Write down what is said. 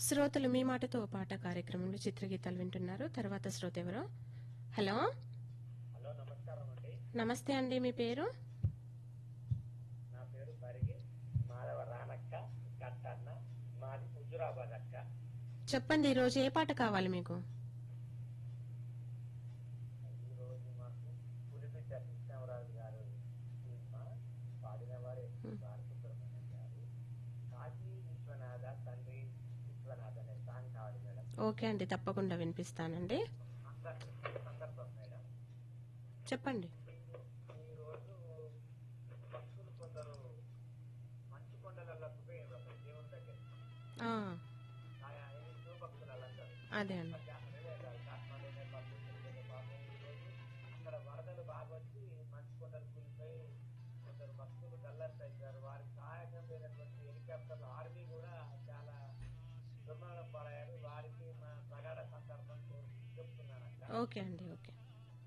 శ్రోతలు మీ మాటతో ఓ పాట కార్యక్రమంలో చిత్రగీతాలు వింటున్నారు తర్వాత శ్రోత ఎవరు హలో హలో నమస్కారం అండి నమస్తే అండి మీ పేరు నా పేరు బరిగి మాధవ రానక్క కట్టన్న మాది హుజురాబాద్ అక్క చెప్పండి ఈ రోజు ఏ పాట కావాలి మీకు ఈ రోజు మాకు పులిబిడ్డ కృష్ణవరాజు గారు సినిమా పాడిన వారు బాలసుబ్రహ్మణ్యం గారు కాశీ విశ్వనాథ తండ్రి విశ్వనాథ్ అనే సాంగ్ కావాలి మేడం ఓకే అండి తప్పకుండా వినిపిస్తానండి సందర్భం సందర్భం మేడం చెప్పండి ఈ రోజు భక్తులు కొందరు మంచు కొండలలో పోయారు అక్కడ దేవుని దగ్గర ఆ, ఆయా శివ భక్తులు అలంటారు అదే అండి అక్కడ వరదలు బాగా వచ్చి మంచు కొండలు కూలిపోయి కొందరు భక్తులు డల్లర్స్ అయ్యారు వారికి సహాయకం లేనటువంటి హెలికాప్టర్లు ఆర్మీ కూడా చాలా దుర్మరణం పాలయ్యారు వారికి మా ప్రగాఢ సందర్భం చెప్తున్నాను అక్కడ ఓకే అండి ఓకే